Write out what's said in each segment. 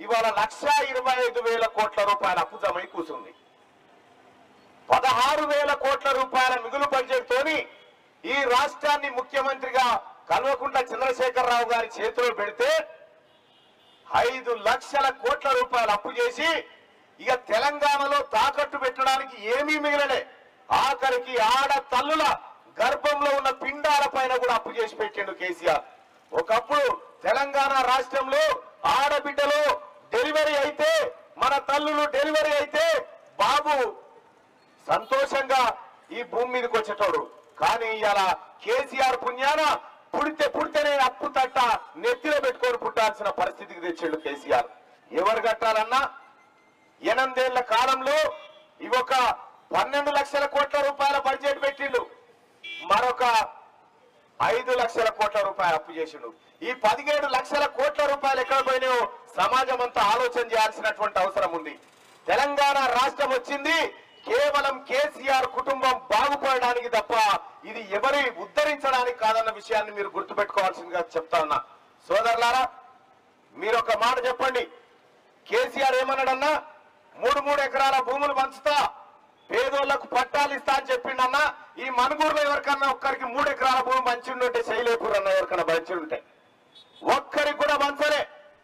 ఇవాళ లక్ష ఇరవై ఐదు వేల కోట్ల రూపాయల అప్పు జమై కూర్చుంది పదహారు వేల కోట్ల రూపాయల మిగులు బడ్జెట్ తోని ఈ రాష్ట్రాన్ని ముఖ్యమంత్రిగా కల్వకుంట్ల చంద్రశేఖరరావు గారి చేతిలో పెడితే ఐదు లక్షల కోట్ల రూపాయలు అప్పు చేసి ఇక తెలంగాణలో తాకట్టు పెట్టడానికి ఏమీ మిగలలే ఆఖరికి ఆడ తల్లుల గర్భంలో ఉన్న పిండాల పైన కూడా అప్పు చేసి పెట్టిండు కేసీఆర్ ఒకప్పుడు తెలంగాణ రాష్ట్రంలో ఆడబిడ్డలు డెలివరీ అయితే మన తల్లులు డెలివరీ అయితే బాబు సంతోషంగా ఈ భూమి మీదకి వచ్చేటోడు కానీ ఇలా కేసీఆర్ పుణ్యాన పుడితే పుడితేనే అప్పు తట్ట నెత్తిలో పెట్టుకొని పుట్టాల్సిన పరిస్థితికి తెచ్చిండు కేసీఆర్ ఎవరు కట్టాలన్నా ఎనిమిదేళ్ల కాలంలో ఇవొక పన్నెండు లక్షల కోట్ల రూపాయల బడ్జెట్ పెట్టిండు మరొక ఐదు లక్షల కోట్ల రూపాయలు అప్పు చేసిండు ఈ పదిహేడు లక్షల కోట్ల రూపాయలు ఎక్కడ పోయినాయో సమాజం అంతా ఆలోచన చేయాల్సినటువంటి అవసరం ఉంది తెలంగాణ రాష్ట్రం వచ్చింది కేవలం కేసీఆర్ కుటుంబం బాగుపడడానికి తప్ప ఇది ఎవరి ఉద్ధరించడానికి కాదన్న విషయాన్ని మీరు గుర్తుపెట్టుకోవాల్సిందిగా చెప్తా ఉన్నా సోదరులారా మీరు ఒక మాట చెప్పండి కేసీఆర్ ఏమన్నాడన్నా మూడు మూడు ఎకరాల భూములు పంచుతా పేదోళ్లకు పట్టాలు ఇస్తా అని చెప్పిండన్నా ఈ మనుగూరులో ఎవరికన్నా ఒక్కరికి మూడు ఎకరాల భూమి పంచిండుంటే శైలేపూర్ అన్న ఎవరికన్నా పంచిండుంటే ఒక్కరికి కూడా పంచలే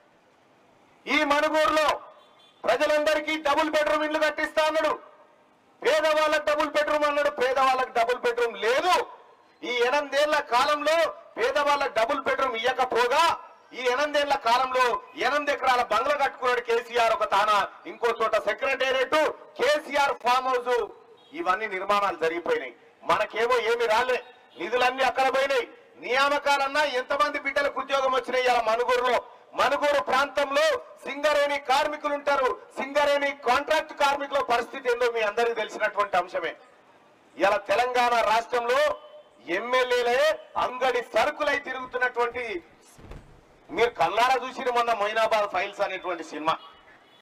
ఈ మనుగూరులో ప్రజలందరికీ డబుల్ బెడ్రూమ్ ఇల్లు కట్టిస్తా అన్నాడు పేదవాళ్ళకి డబుల్ బెడ్రూమ్ అన్నాడు పేదవాళ్ళకి డబుల్ బెడ్రూమ్ లేదు ఈ ఎనిమిదేళ్ల కాలంలో పేదవాళ్ళకి డబుల్ బెడ్రూమ్ ఇవ్వకపోగా ఈ ఎనిమిదేళ్ల కాలంలో ఎనిమిది ఎకరాల బంగ్లా కట్టుకున్నాడు కేసీఆర్ ఒక తాన ఇంకో చోట సెక్రటేరియట్ కేసీఆర్ ఫామ్ హౌస్ ఇవన్నీ నిర్మాణాలు జరిగిపోయినాయి మనకేమో ఏమి రాలే నిధులన్నీ అక్కడ పోయినాయి నియామకాలన్నా ఎంతమంది బిడ్డలకు ఉద్యోగం వచ్చినాయి ఇలా మనుగూరులో మనుగూరు ప్రాంతంలో సింగరేణి కార్మికులు ఉంటారు సింగరేణి కాంట్రాక్ట్ కార్మికుల పరిస్థితి ఏందో మీ అందరికీ తెలిసినటువంటి అంశమే ఇలా తెలంగాణ రాష్ట్రంలో ఎమ్మెల్యేలే అంగడి సరుకులై తిరుగుతున్నటువంటి మీరు కల్లారా చూసిన మొన్న మొయినాబాద్ ఫైల్స్ అనేటువంటి సినిమా